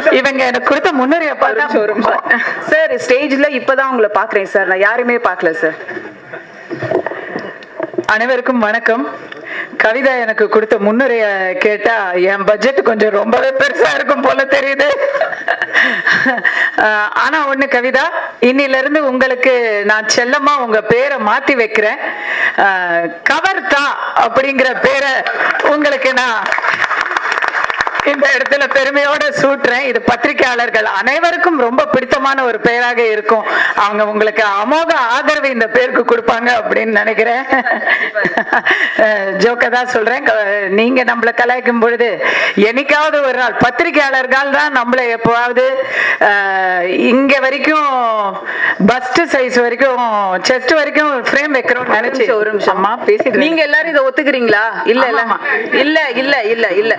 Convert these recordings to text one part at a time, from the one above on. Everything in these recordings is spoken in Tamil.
இவங்க எனக்கு கொடுத்த முன்னுரையை பார்த்தா ஒரு நிமிஷம் சார் ஸ்டேஜ்ல இப்பதான் உங்களை பாக்குறேன் சார் நான் யாருமே பார்க்கல சார் அனைவருக்கும் வணக்கம் கவிதா எனக்கு கொடுத்த முன்னுரைய கேட்டா என் பட்ஜெட் கொஞ்சம் ரொம்பவே பெருசா இருக்கும் போல தெரியுது ஆஹ் ஆனா ஒண்ணு கவிதா இன்னில இருந்து உங்களுக்கு நான் செல்லமா உங்க பேரை மாத்தி வைக்கிறேன் கவர்தா அப்படிங்கிற பேரை உங்களுக்கு நான் இந்த இடத்துல பெருமையோட சூட்டுறேன் இது பத்திரிகையாளர்கள் அனைவருக்கும் ரொம்ப பிடித்தமான ஒரு பெயராக இருக்கும் அவங்க உங்களுக்கு அமோக ஆதரவு இந்த பேருக்கு கொடுப்பாங்க அப்படின்னு நினைக்கிறேன் ஜோக்க தான் சொல்றேன் க- நீங்க நம்மளை கலாய்க்கும் பொழுது என்னைக்காவது ஒரு நாள் பத்திரிகையாளர்கள் தான் நம்மளை எப்போவாவது அஹ், இங்க வரைக்கும் பஸ்ட் சைஸ் வரைக்கும் செஸ்ட் வரைக்கும் ஃப்ரேம் வைக்கிறோம் நினைச்சு நிமிஷம், ஒரு நிமிஷம். அம்மா பேசிட்டு நீங்க எல்லாரும் இதை ஒத்துக்கிறீங்களா இல்ல இல்ல ஆமாமா. இல்ல இல்ல இல்ல இல்ல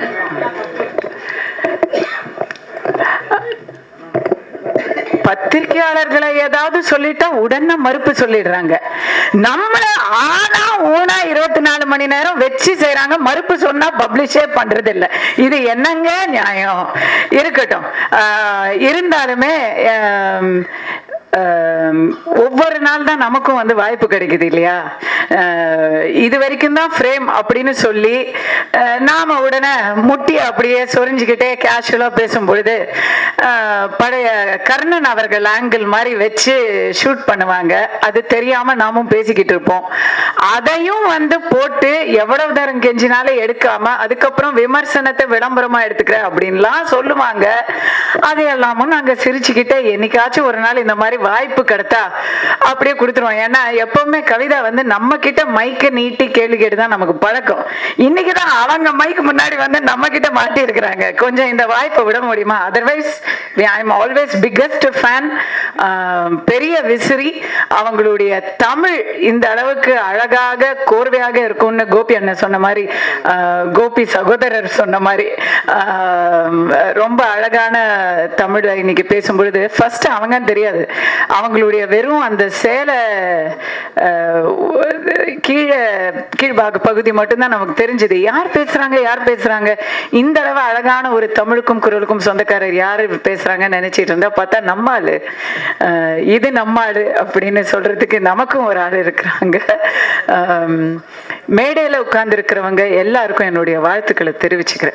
பத்திரிகையாளர்களை ஏதாவது சொல்லிட்டா உடனே மறுப்பு சொல்லிடுறாங்க நம்மள ஆனா ஊனா இருபத்தி நாலு மணி நேரம் வச்சு செய்றாங்க மறுப்பு சொன்னா பப்ளிஷே பண்றது இல்ல இது என்னங்க நியாயம் இருக்கட்டும் ஆஹ் இருந்தாலுமே ஆம், ஆம், ஒவ்வொரு நாள் தான் நமக்கும் வந்து வாய்ப்பு கிடைக்குது இல்லையா ஆஹ் இது வரைக்கும் தான் ஃப்ரேம் அப்படின்னு சொல்லி ஆஹ் நாம உடனே முட்டி அப்படியே சொரிஞ்சுக்கிட்டே கேஷுவலா பேசும் பொழுது ஆஹ் பழைய கர்ணன் அவர்கள் ஆங்கிள் மாதிரி வச்சு ஷூட் பண்ணுவாங்க அது தெரியாம நாமும் பேசிக்கிட்டு இருப்போம் அதையும் வந்து போட்டு எவ்வளவு தரம் கெஞ்சினாலும் எடுக்காம அதுக்கப்புறம் விமர்சனத்தை விளம்பரமா எடுத்துக்கிறேன் அப்படின்லாம் சொல்லுவாங்க அது எல்லாமும் நாங்க சிரிச்சுக்கிட்டே என்னைக்காச்சும் ஒரு நாள் இந்த மாதிரி வாய்ப்பு கிடைத்தா அப்படியே கொடுத்துருவோம் ஏன்னா எப்பவுமே கவிதா வந்து நம்ம கிட்ட மைக்க நீட்டி கேள்வி கேட்டு தான் நமக்கு பழக்கம் இன்னைக்கு தான் அவங்க மைக்கு முன்னாடி வந்து நம்ம கிட்ட மாட்டி இருக்கிறாங்க கொஞ்சம் இந்த வாய்ப்பை விட முடியுமா otherwise I am always biggest fan பெரிய விசிறி அவங்களுடைய தமிழ் இந்த அளவுக்கு அழகாக கோர்வையாக இருக்கும்னு கோபி அண்ணன் சொன்ன மாதிரி ஆஹ், கோபி சகோதரர் சொன்ன மாதிரி ஆஹ், ரொம்ப அழகான தமிழை இன்னைக்கு பேசும்பொழுது ஃபர்ஸ்ட் அவங்க தெரியாது அவங்களுடைய வெறும் அந்த சேலை ஆஹ், கீழே கீழ்பாக பகுதி மட்டும்தான் நமக்கு தெரிஞ்சது யார் பேசுறாங்க யார் பேசுறாங்க இந்த அளவு அழகான ஒரு தமிழுக்கும் குரலுக்கும் சொந்தக்காரர் யாரு பேசுறாங்கன்னு நினைச்சிட்டு இருந்தா பார்த்தா நம்ம ஆளு ஆஹ், இது நம்ம ஆளு அப்படின்னு சொல்றதுக்கு நமக்கும் ஒரு ஆள் இருக்கிறாங்க ஆம், மேடையில உட்கார்ந்து இருக்கிறவங்க எல்லாருக்கும் என்னுடைய வாழ்த்துக்களை தெரிவிச்சுக்கிறேன்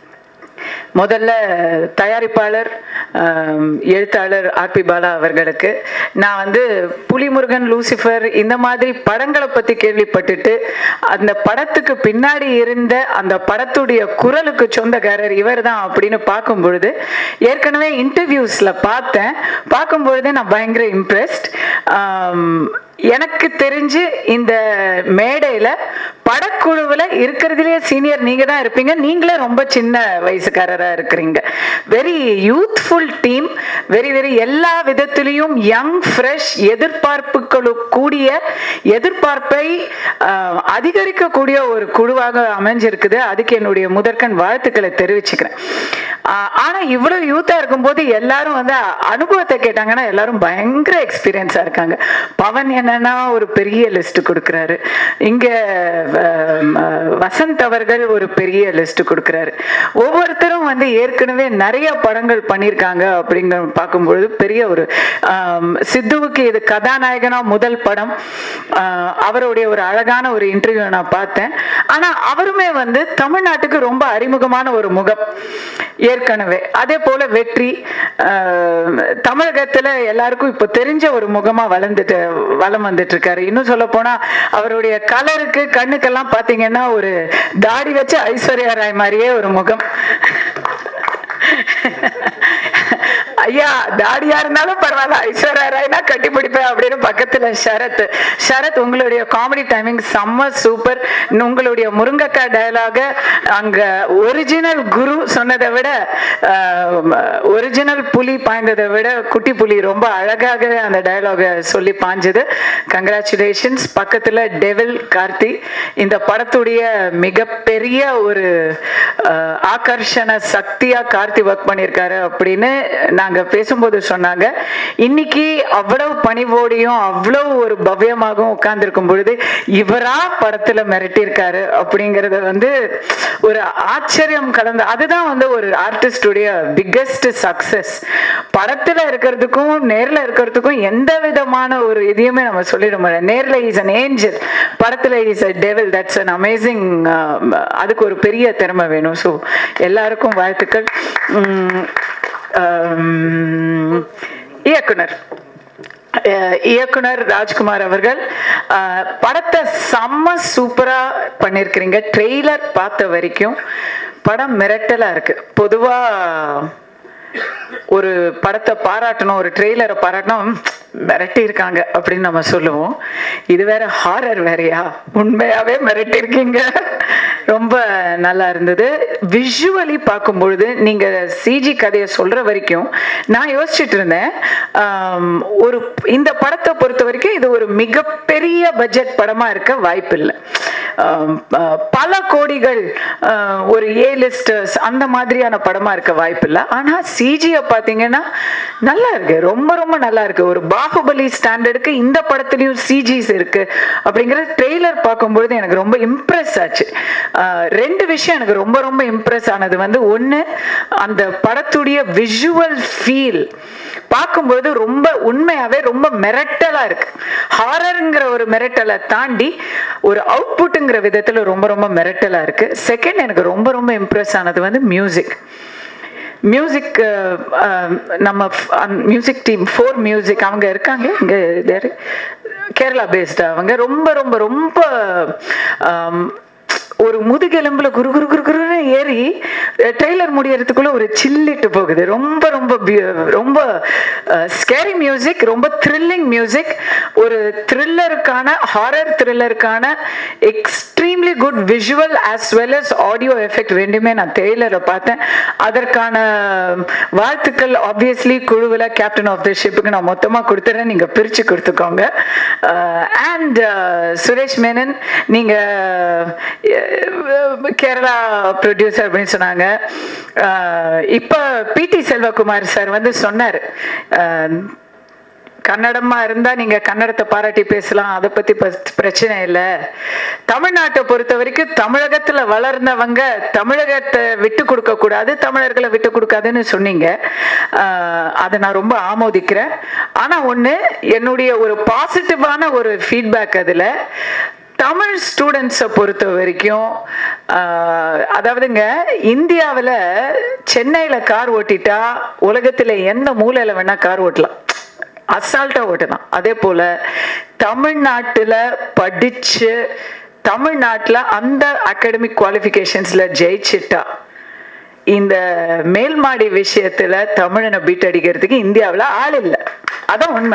முதல்ல தயாரிப்பாளர் ஆம், எழுத்தாளர் ஆர்பி பாலா அவர்களுக்கு நான் வந்து புலிமுருகன் லூசிஃபர் இந்த மாதிரி படங்களை பத்தி கேள்விப்பட்டுட்டு அந்த படத்துக்கு பின்னாடி இருந்த அந்த படத்துடைய குரலுக்கு சொந்தக்காரர் இவர் தான் அப்படின்னு பார்க்கும் பொழுது ஏற்கனவே இன்டர்வியூஸ்ல பார்த்தேன் பார்க்கும் பொழுது நான் பயங்கர இம்ப்ரெஸ்ட் எனக்கு தெரிஞ்சு இந்த மேடையில படக்குழுவில் இருக்கிறதுலே சீனியர் நீங்க தான் இருப்பீங்க நீங்களே ரொம்ப சின்ன வயசுக்காரரா இருக்கிறீங்க very youthful team very very எல்லா விதத்திலையும் யங் ஃப்ரெஷ் எதிர்பார்ப்புகளு கூடிய எதிர்பார்ப்பை ஆஹ், அதிகரிக்கக்கூடிய ஒரு குழுவாக அமைஞ்சிருக்குது அதுக்கு என்னுடைய முதற்கண் வாழ்த்துக்களை தெரிவிச்சுக்கிறேன் ஆஹ், ஆனா இவ்வளவு யூத்தா இருக்கும்போது எல்லாரும் வந்து அனுபவத்தை கேட்டாங்கன்னா எல்லாரும் பயங்கர எக்ஸ்பீரியன்ஸா இருக்காங்க பவன் என்னன்னா ஒரு பெரிய லிஸ்ட் கொடுக்குறாரு இங்க ஆஹ், ஆஹ், வசந்த் அவர்கள் ஒரு பெரிய லிஸ்ட் கொடுக்குறாரு ஒவ்வொருத்தரும் வந்து ஏற்கனவே நிறைய படங்கள் பண்ணியிருக்காங்க அப்படிங்கிற பார்க்கும்பொழுது பெரிய ஒரு ஆம், சித்துவுக்கு இது கதாநாயகனா முதல் படம் ஆஹ், அவருடைய ஒரு அழகான ஒரு இன்டர்வியூ நான் பார்த்தேன் ஆனா அவருமே வந்து தமிழ்நாட்டுக்கு ரொம்ப அறிமுகமான ஒரு முகம் ஏற்கனவே அதே போல வெற்றி ஆஹ், தமிழகத்துல எல்லாருக்கும் இப்போ தெரிஞ்ச ஒரு முகமா வளர்ந்துட்டு வளம் வந்துட்டு இருக்காரு இன்னும் சொல்ல போனா அவருடைய கலருக்கு கண்ணுக்கெல்லாம் பாத்தீங்கன்னா ஒரு தாடி வச்ச ஐஸ்வர்யா ராய் மாதிரியே ஒரு முகம் ஐயா தாடியா இருந்தாலும் பரவாயில்ல ஐஸ்வர்யா ராய்னா கட்டி பிடிப்பேன் அப்படின்னு பக்கத்துல ஷரத் ஷரத் உங்களுடைய காமெடி டைமிங் செம்ம சூப்பர் உங்களுடைய முருங்கக்காய் டயலாக அங்க ஒரிஜினல் குரு சொன்னதை விட ஒரிஜினல் புலி பாய்ந்ததை விட குட்டி புலி ரொம்ப அழகாகவே அந்த டயலாக சொல்லி பாஞ்சது கங்க்ராச்சுலேஷன்ஸ் பக்கத்துல டெவில் கார்த்தி இந்த படத்துடைய மிகப்பெரிய ஒரு அஹ், ஆகர்ஷண சக்தியா கார்த்தி ஒர்க் பண்ணியிருக்காரு அப்படின்னு நாங்க அவங்க பேசும்போது சொன்னாங்க இன்னைக்கு அவ்வளவு பணிவோடையும் அவ்வளவு ஒரு பவ்யமாகவும் உட்கார்ந்துருக்கும் பொழுது இவரா படத்துல மிரட்டியிருக்காரு அப்படிங்கறத வந்து ஒரு ஆச்சரியம் கலந்து அதுதான் வந்து ஒரு ஆர்டிஸ்டுடைய பிக்கெஸ்ட் சக்சஸ் படத்துல இருக்கிறதுக்கும் நேர்ல இருக்கிறதுக்கும் எந்த விதமான ஒரு இதையுமே நம்ம சொல்லிட முடியாது நேர்ல இஸ் அன் ஏஞ்சல் படத்துல is a devil that's an amazing அதுக்கு ஒரு பெரிய திறமை வேணும் ஸோ எல்லாருக்கும் வாழ்த்துக்கள் உம், ஆம், இயக்குனர் அஹ் இயக்குனர் ராஜ்குமார் அவர்கள் அஹ், படத்தை செம்ம சூப்பரா பண்ணிருக்கிறீங்க ட்ரெய்லர் பார்த்த வரைக்கும் படம் மிரட்டலா இருக்கு பொதுவா ஒரு படத்தை பாராட்டணும் ஒரு ட்ரெய்லரை பாராட்டணும் மிரட்டி இருக்காங்க அப்படின்னு நம்ம சொல்லுவோம் இது வேற ஹாரர் வேறயா உண்மையாவே மிரட்டி இருக்கீங்க ரொம்ப நல்லா இருந்தது விஷுவலி பார்க்கும் பொழுது நீங்க சிஜி கதையை சொல்ற வரைக்கும் நான் யோசிச்சுட்டு இருந்தேன் ஆம், ஒரு இந்த படத்தை பொறுத்த வரைக்கும் இது ஒரு மிகப்பெரிய பட்ஜெட் படமா இருக்க வாய்ப்பு இல்லை பல கோடிகள் ஆஹ், ஒரு ஏ லிஸ்டர்ஸ் அந்த மாதிரியான படமா இருக்க வாய்ப்பு இல்லை ஆனா சிஜியை பார்த்தீங்கன்னா நல்லா இருக்கு ரொம்ப ரொம்ப நல்லா இருக்கு ஒரு பாகுபலி ஸ்டாண்டர்டுக்கு இந்த படத்துலயும் சிஜிஸ் இருக்கு அப்படிங்கிறது ட்ரெய்லர் பார்க்கும்பொழுது எனக்கு ரொம்ப இம்ப்ரெஸ் ஆச்சு ஆஹ், ரெண்டு விஷயம் எனக்கு ரொம்ப ரொம்ப இம்ப்ரெஸ் ஆனது வந்து ஒன்று அந்த படத்துடைய விஷுவல் ஃபீல் பார்க்கும்பொழுது ரொம்ப உண்மையாவே ரொம்ப மிரட்டலா இருக்கு ஹாரருங்கிற ஒரு மிரட்டலை தாண்டி ஒரு அவுட்புட்டுங்கிற விதத்துல ரொம்ப ரொம்ப மிரட்டலா இருக்கு செகண்ட் எனக்கு ரொம்ப ரொம்ப இம்ப்ரெஸ் ஆனது வந்து மியூசிக் மியூசிக் நம்ம மியூசிக் டீம் ஃபோர் மியூசிக் அவங்க இருக்காங்க இங்கே தேர் கேரளா பேஸ்டு அவங்க ரொம்ப ரொம்ப ரொம்ப ஆம், ஒரு முதுகெலும்புல குரு குரு குரு குருன்னு ஏறி ட்ரெய்லர் முடியறதுக்குள்ள ஒரு சில்லிட்டு போகுது ரொம்ப ரொம்ப பியூ- ரொம்ப ஸ்கேரி மியூசிக் ரொம்ப த்ரில்லிங் மியூசிக் ஒரு த்ரில்லருக்கான ஹாரர் த்ரில்லருக்கான extremely good visual as well as audio effect ரெண்டுமே நான் ட்ரெய்லரை பார்த்தேன் அதற்கான வாழ்த்துக்கள் ஆப்வியஸ்லி குழுவில் கேப்டன் ஆஃப் த ஷிப்புக்கு நான் மொத்தமாக கொடுத்துறேன் நீங்கள் பிரித்து கொடுத்துக்கோங்க அண்ட் சுரேஷ் மேனன் நீங்கள் கேரளா ப்ரொடியூசர் அப்படின்னு சொன்னாங்க இப்போ பிடி செல்வகுமார் சார் வந்து சொன்னார் கன்னடமா இருந்தா நீங்க கன்னடத்தை பாராட்டி பேசலாம் அதை பத்தி ப- பிரச்சனை இல்லை தமிழ்நாட்டை பொறுத்த வரைக்கும் தமிழகத்துல வளர்ந்தவங்க தமிழகத்தை விட்டு கொடுக்க கூடாது தமிழர்களை விட்டு கொடுக்காதுன்னு சொன்னீங்க ஆஹ் அதை நான் ரொம்ப ஆமோதிக்கிறேன் ஆனா ஒண்ணு என்னுடைய ஒரு பாசிட்டிவான ஒரு ஃபீட்பேக் அதுல தமிழ் ஸ்டூடெண்ட்ஸை பொறுத்த வரைக்கும் ஆஹ், அதாவதுங்க இந்தியாவில் சென்னையில் கார் ஓட்டிட்டா உலகத்தில் எந்த மூலையில் வேணால் கார் ஓட்டலாம் அசால்ட்டாக ஓட்டலாம் அதே போல் தமிழ்நாட்டில் படித்து தமிழ்நாட்டில் அந்த அகாடமிக் குவாலிஃபிகேஷன்ஸில் ஜெயிச்சிட்டா இந்த மேல்மாடி விஷயத்தில் தமிழனை பீட் அடிக்கிறதுக்கு இந்தியாவில் ஆள் இல்லை அதான் உண்மை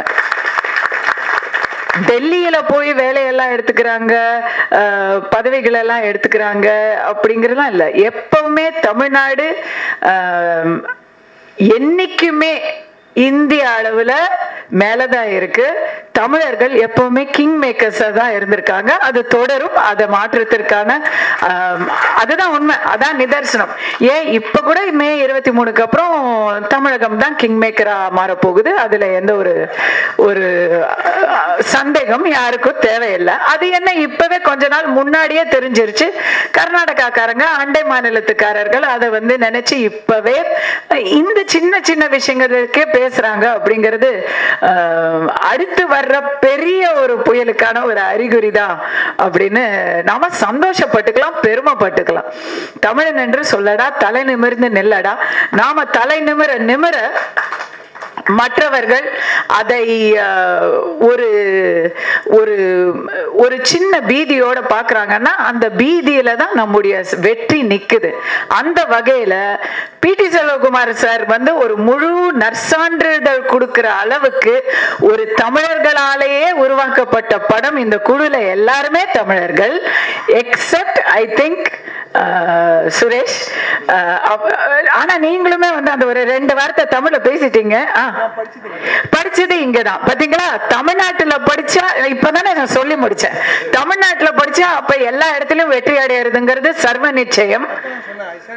டெல்லியில போய் வேலையெல்லாம் எடுத்துக்கிறாங்க அஹ், பதவிகள் எல்லாம் எடுத்துக்கிறாங்க அப்படிங்கிறதுலாம் இல்லை எப்பவுமே தமிழ்நாடு அஹ், என்னைக்குமே இந்திய அளவுல மேலதான் இருக்கு தமிழர்கள் எப்பவுமே கிங் மேக்கர்ஸா தான் இருந்திருக்காங்க அது தொடரும் அதை மாற்றத்திற்கான ஆம், அதுதான் உண்மை அதான் நிதர்சனம் ஏன் இப்ப கூட மே இருபத்தி மூணுக்கு அப்புறம் தமிழகம் தான் கிங் மேக்கரா மாறப்போகுது அதுல எந்த ஒரு ஒரு அஹ், சந்தேகம் யாருக்கும் தேவையில்லை அது என்ன இப்பவே கொஞ்ச நாள் முன்னாடியே தெரிஞ்சிருச்சு கர்நாடகாக்காரங்க அண்டை மாநிலத்துக்காரர்கள் அதை வந்து நினைச்சு இப்பவே இந்த சின்ன சின்ன விஷயங்களுக்கே பேசுறாங்க அப்படிங்கிறது அஹ், அடுத்து வர்ற பெரிய ஒரு புயலுக்கான ஒரு அறிகுறி தான் அப்படின்னு நாம சந்தோஷப்பட்டுக்கலாம் பெருமைப்பட்டுக்கலாம் தமிழன் என்று சொல்லடா தலை நிமிர்ந்து நில்லடா நாம தலை நிமிர நிமிர மற்றவர்கள் அதை அஹ், ஒரு ஒரு ஒரு சின்ன பீதியோட பார்க்கறாங்கன்னா அந்த பீதியில தான் நம்முடைய வெற்றி நிக்குது அந்த வகையில பிடி செல்வகுமார் சார் வந்து ஒரு முழு நற்சான்றிதழ் கொடுக்கிற அளவுக்கு ஒரு தமிழர்களாலேயே உருவாக்கப்பட்ட படம் இந்த குழுல எல்லாருமே தமிழர்கள் except I think Suresh ah, அப்ப- ஆனா நீங்களுமே வந்து அந்த ஒரு ரெண்டு வார்த்தை தமிழ்ல பேசிட்டீங்க ஆ. படிச்சது இங்கதான் பாத்தீங்களா தமிழ்நாட்டுல படிச்சா இப்பதானே நான் சொல்லி முடிச்சேன் தமிழ்நாட்டுல படிச்சா அப்ப எல்லா இடத்துலயும் வெற்றி அடையிறதுங்கிறது சர்வ நிச்சயம்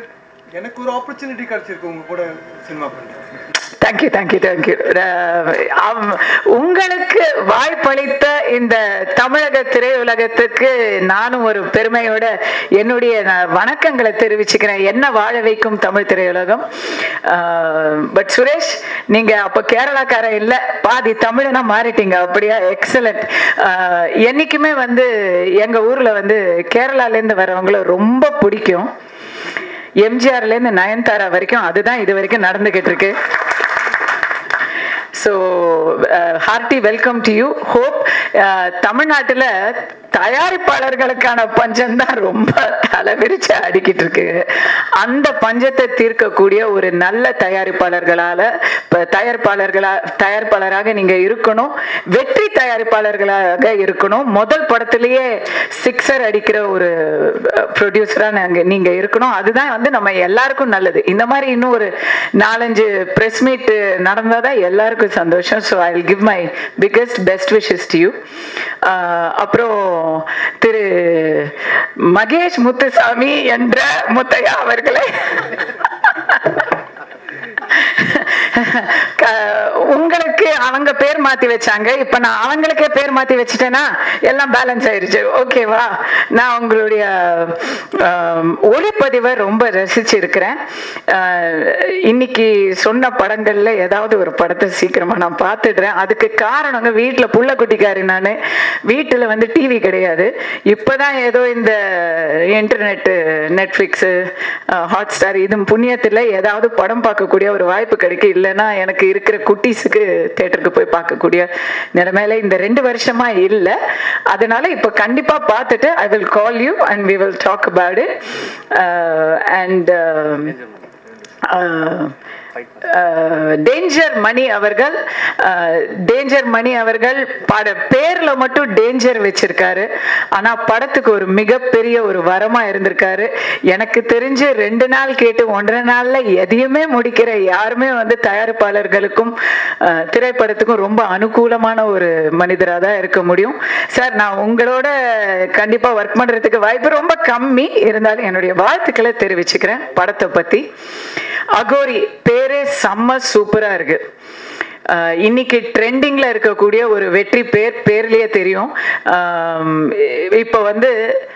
எனக்கு ஒரு ஆப்பர்ச்சுனிட்டி கிடைச்சிருக்கு உங்க கூட சினிமா பண்றது தேங்க்யூ தேங்க்யூ தேங்க்யூ உங்களுக்கு வாய்ப்பளித்த இந்த தமிழக திரையுலகத்துக்கு நானும் ஒரு பெருமையோட என்னுடைய நான் வணக்கங்களை தெரிவிச்சுக்கிறேன் என்ன வாழ வைக்கும் தமிழ் திரையுலகம் பட் சுரேஷ் நீங்க அப்ப கேரளாக்கார இல்ல பாதி தமிழனா மாறிட்டீங்க அப்படியா எக்ஸலண்ட் என்னைக்குமே வந்து எங்க ஊர்ல வந்து கேரளால இருந்து வரவங்கள ரொம்ப பிடிக்கும் எம்ஜிஆர்ல இருந்து நயன்தாரா வரைக்கும் அதுதான் இது வரைக்கும் நடந்துகிட்டு இருக்கு so hearty welcome to you hope தமிழ்நாட்டில் தயாரிப்பாளர்களுக்கான பஞ்சம் தான் ரொம்ப தலைவிரிச்சு அடிக்கிட்டு இருக்கு அந்த பஞ்சத்தை தீர்க்கக்கூடிய ஒரு நல்ல தயாரிப்பாளர்களால இப்ப தயாரிப்பாளர்களா தயாரிப்பாளராக நீங்க இருக்கணும் வெற்றி தயாரிப்பாளர்களாக இருக்கணும் முதல் படத்திலேயே சிக்ஸர் அடிக்கிற ஒரு ப்ரொடியூசரா நாங்க நீங்க இருக்கணும் அதுதான் வந்து நம்ம எல்லாருக்கும் நல்லது இந்த மாதிரி இன்னும் ஒரு நாலஞ்சு பிரஸ் மீட் நடந்தாதான் எல்லாருக்கும் சந்தோஷம் so I give my biggest best wishes to you அப்புறம் திரு மகேஷ் முத்துசாமி என்ற முத்தையா அவர்களே க- உங்களுக்கு அவங்க பேர் மாத்தி வச்சாங்க இப்ப நான் அவங்களுக்கே பேர் மாத்தி வச்சுட்டேனா எல்லாம் பேலன்ஸ் ஆயிருச்சு ஓகேவா நான் உங்களுடைய ஆம், ஒளிப்பதிவை ரொம்ப ரசிச்சிருக்கிறேன் ஆஹ், இன்னைக்கு சொன்ன படங்கள்ல ஏதாவது ஒரு படத்தை சீக்கிரமா நான் பார்த்துடுறேன் அதுக்கு காரணங்க வீட்டுல புள்ள குட்டிக்காரி நான் வீட்டுல வந்து டிவி கிடையாது இப்பதான் ஏதோ இந்த இன்டர்நெட் நெட்ஃபிளிக்ஸு ஹாட் ஸ்டார் இது புண்ணியத்தில் ஏதாவது படம் பார்க்கக்கூடிய ஒரு வாய்ப்பு கிடைக்கும் இல்லைன்னா எனக்கு இருக்கிற குட்டீஸுக்கு தேட்டருக்கு போய் பார்க்கக்கூடிய நிலைமையில இந்த ரெண்டு வருஷமா இல்லை அதனால இப்போ கண்டிப்பா பார்த்துட்டு I will call you and we will talk about it and danger Mani அவர்கள் டேஞ்சர் மணி அவர்கள் பட பேர்ல மட்டும் டேஞ்சர் வச்சிருக்காரு ஆனா படத்துக்கு ஒரு மிகப்பெரிய ஒரு வரமா இருந்திருக்காரு எனக்கு தெரிஞ்சு ரெண்டு நாள் கேட்டு ஒன்றரை நாள்ல எதையுமே முடிக்கிற யாருமே வந்து தயாரிப்பாளர்களுக்கும் அஹ், திரைப்படத்துக்கும் ரொம்ப அனுகூலமான ஒரு மனிதராக தான் இருக்க முடியும் சார் நான் உங்களோட கண்டிப்பா ஒர்க் பண்றதுக்கு வாய்ப்பு ரொம்ப கம்மி இருந்தாலும் என்னுடைய வாழ்த்துக்களை தெரிவிச்சுக்கிறேன் படத்தை பத்தி அகோரி பேரே செம்ம சூப்பரா இருக்கு அஹ் இன்னைக்கு ட்ரெண்டிங்ல இருக்கக்கூடிய ஒரு வெற்றி பேர் பேர்லயே தெரியும் ஆம், இப்ப வந்து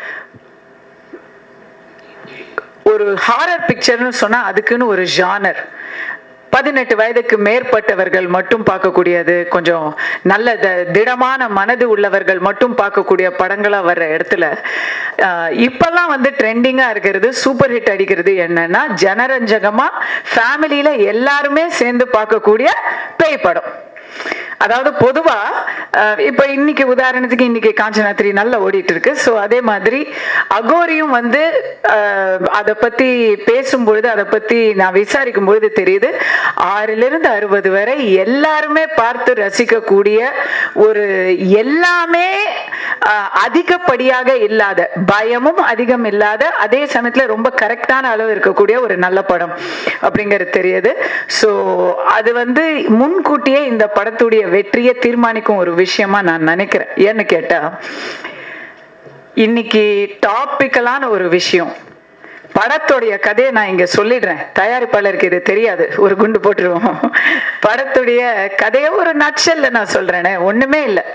ஒரு ஹாரர் பிக்சர்னு சொன்னா அதுக்குன்னு ஒரு ஜானர் பதினெட்டு வயதுக்கு மேற்பட்டவர்கள் மட்டும் பார்க்கக்கூடியது கொஞ்சம் நல்ல த- திடமான மனது உள்ளவர்கள் மட்டும் பார்க்கக்கூடிய படங்களா வர்ற இடத்துல ஆஹ், இப்பெல்லாம் வந்து ட்ரெண்டிங்கா இருக்கிறது சூப்பர் ஹிட் அடிக்கிறது என்னன்னா ஜனரஞ்சகமா ஃபேமிலியில எல்லாருமே சேர்ந்து பார்க்கக்கூடிய பேய் படம் அதாவது பொதுவா அஹ், இப்ப இன்னைக்கு உதாரணத்துக்கு இன்னைக்கு காஞ்சனா த்ரீ நல்லா ஓடிட்டு இருக்கு ஸோ அதே மாதிரி அகோரியும் வந்து அஹ், அதை பத்தி பேசும்பொழுது அதை பத்தி நான் விசாரிக்கும் பொழுது தெரியுது ஆறுல இருந்து அறுபது வரை எல்லாருமே பார்த்து ரசிக்கக்கூடிய ஒரு எல்லாமே அஹ், அதிகப்படியாக இல்லாத பயமும் அதிகம் இல்லாத அதே சமயத்துல ரொம்ப கரெக்டான அளவு இருக்கக்கூடிய ஒரு நல்ல படம் அப்படிங்கிறது தெரியுது ஸோ அது வந்து முன்கூட்டியே இந்த படத்துடைய வெற்றியை தீர்மானிக்கும் ஒரு விஷயமா நான் நினைக்கிறேன் ஏன்னு கேட்டா இன்னைக்கு டாபிக்கலான ஒரு விஷயம் படத்துடைய கதையை நான் இங்க சொல்லிடுறேன் தயாரிப்பாளருக்கு இது தெரியாது ஒரு குண்டு போட்டுருவோம் படத்துடைய கதையை ஒரு நட்சல்ல நான் சொல்றேனே ஒண்ணுமே இல்லை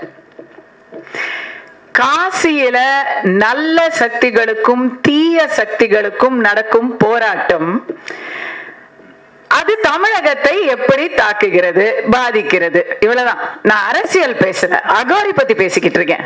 காசியில நல்ல சக்திகளுக்கும் தீய சக்திகளுக்கும் நடக்கும் போராட்டம் அது தமிழகத்தை எப்படி தாக்குகிறது பாதிக்கிறது இவ்வளவுதான் நான் அரசியல் பேசல அகோரி பத்தி பேசிக்கிட்டு இருக்கேன்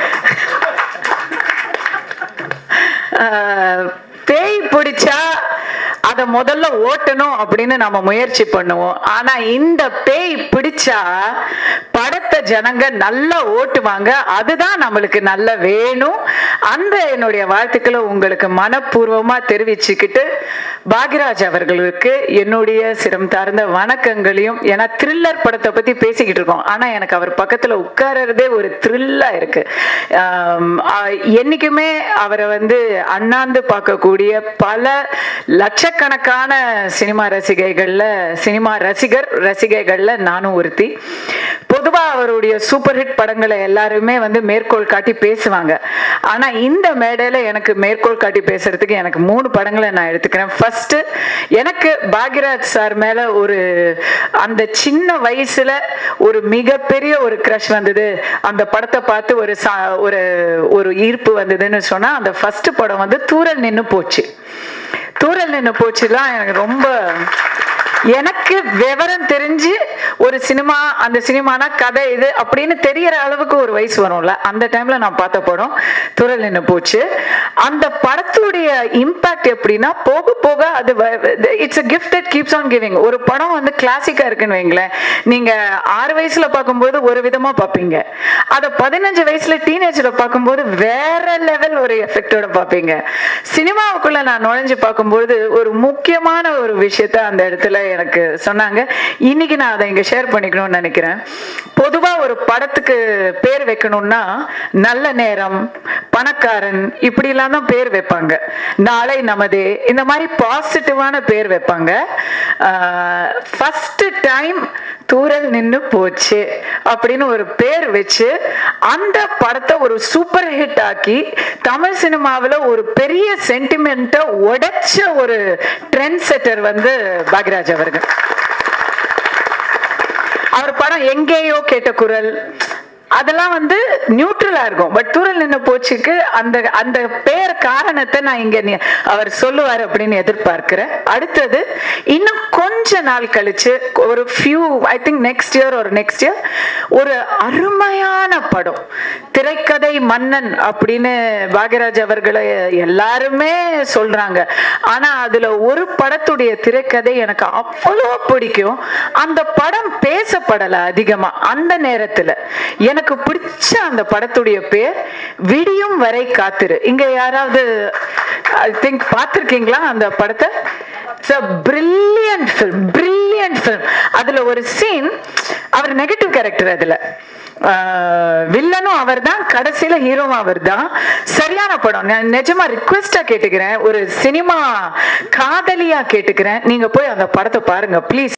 ஆஹ், பேய் பிடிச்சா அதை முதல்ல ஓட்டணும் அப்படின்னு நம்ம முயற்சி பண்ணுவோம் ஆனா இந்த பேய் பிடிச்சா படத்தை ஜனங்க நல்லா ஓட்டுவாங்க அதுதான் நம்மளுக்கு நல்ல வேணும் அந்த என்னுடைய வாழ்த்துக்களை உங்களுக்கு மனப்பூர்வமா தெரிவிச்சுக்கிட்டு பாக்யராஜ் அவர்களுக்கு என்னுடைய சிரம் தார்ந்த வணக்கங்களையும் ஏன்னா த்ரில்லர் படத்தை பத்தி பேசிக்கிட்டு இருக்கோம் ஆனா எனக்கு அவர் பக்கத்துல உட்கார்றதே ஒரு த்ரில்லா இருக்கு ஆம், ஆ, என்னைக்குமே அவரை வந்து அண்ணாந்து பார்க்கக்கூடிய பல லட்சக்கணக்கான சினிமா ரசிகைகள்ல சினிமா ரசிகர் ரசிகைகள்ல நானும் ஒருத்தி பொதுவா பொதுவா அவருடைய சூப்பர் ஹிட் படங்களை எல்லாருமே வந்து மேற்கோள் காட்டி பேசுவாங்க ஆனா இந்த மேடையில எனக்கு மேற்கோள் காட்டி பேசுறதுக்கு எனக்கு மூணு படங்களை நான் எடுத்துக்கிறேன் ஃபர்ஸ்ட் எனக்கு பாக்யராஜ் சார் மேல ஒரு அந்த சின்ன வயசுல ஒரு மிகப்பெரிய ஒரு க்ரஷ் வந்தது அந்த படத்தை பார்த்து ஒரு சா- ஒரு ஒரு ஈர்ப்பு வந்ததுன்னு சொன்னா அந்த ஃபர்ஸ்ட் படம் வந்து தூரல் நின்னு போச்சு தூரல் நின்னு போச்சுலாம் எனக்கு ரொம்ப எனக்கு விவரம் தெரிஞ்சு ஒரு சினிமா அந்த சினிமானா கதை இது அப்படின்னு தெரியற அளவுக்கு ஒரு வயசு வரும்ல அந்த டைம்ல நான் பார்த்த படம் துரல் நின்று போச்சு அந்த படத்துடைய இம்பாக்ட் எப்படின்னா போக போக அது it's a gift that keeps on giving ஒரு படம் வந்து கிளாசிக்கா இருக்குன்னு வைங்களேன் நீங்க ஆறு வயசுல பார்க்கும்போது ஒரு விதமா பார்ப்பீங்க அதை பதினஞ்சு வயசுல டீனேஜ்ல பார்க்கும்போது வேற லெவல் ஒரு எஃபெக்டோட பார்ப்பீங்க சினிமாவுக்குள்ள நான் நுழைஞ்சு பார்க்கும்போது ஒரு முக்கியமான ஒரு விஷயத்த அந்த இடத்துல எனக்கு சொன்னாங்க இன்னைக்கு நான் அதை இங்க ஷேர் பண்ணிக்கணும்னு நினைக்கிறேன் பொதுவா ஒரு படத்துக்கு பேர் வைக்கணும்னா நல்ல நேரம் பணக்காரன் இப்படிலாம் தான் பேர் வைப்பாங்க நாளை நமதே இந்த மாதிரி பாசிட்டிவான பேர் வைப்பாங்க ஃபர்ஸ்ட் டைம் தூரல் நின்னு போச்சு அப்படின்னு ஒரு பேர் வச்சு அந்த படத்தை ஒரு சூப்பர் ஹிட் ஆக்கி தமிழ் சினிமாவில் ஒரு பெரிய சென்டிமெண்ட்டை உடைச்ச ஒரு ட்ரெண்ட் செட்டர் வந்து பாக்யராஜ் அவர்கள் அவர் படம் எங்கேயோ கேட்ட குரல் அதெல்லாம் வந்து நியூட்ரலா இருக்கும் பட் தூரல் நின்று போச்சுக்கு அந்த அந்த பேர் காரணத்தை நான் இங்க நீ- அவர் சொல்லுவார் அப்படின்னு எதிர்பார்க்கிறேன் அடுத்தது இன்னும் கொஞ்ச நாள் கழிச்சு ஒரு few I think next year ஒரு நெக்ஸ்ட் இயர் ஒரு அருமையான படம் திரைக்கதை மன்னன் அப்படின்னு பாக்யராஜ் அவர்களை எல்லாருமே சொல்றாங்க ஆனா அதுல ஒரு படத்துடைய திரைக்கதை எனக்கு அவ்வளோ பிடிக்கும் அந்த படம் பேசப்படல அதிகமா அந்த நேரத்துல எனக்கு பிடிச்ச அந்த படத்துடைய பேர் விடியும் வரை காத்திரு இங்க யாராவது ஐ திங்க் பார்த்துருக்கீங்களா அந்த படத்தை it's a brilliant film brilliant film அதுல ஒரு சீன் அவர் நெகட்டிவ் கேரக்டர் அதுல வில்லனும் அவர் தான் கடைசியில ஹீரோவும் அவர் தான் சரியான படம் நான் நிஜமா ரிக்வெஸ்டா கேட்டுக்கிறேன் ஒரு சினிமா காதலியா கேட்டுக்கிறேன் நீங்க போய் அந்த படத்தை பாருங்க ப்ளீஸ்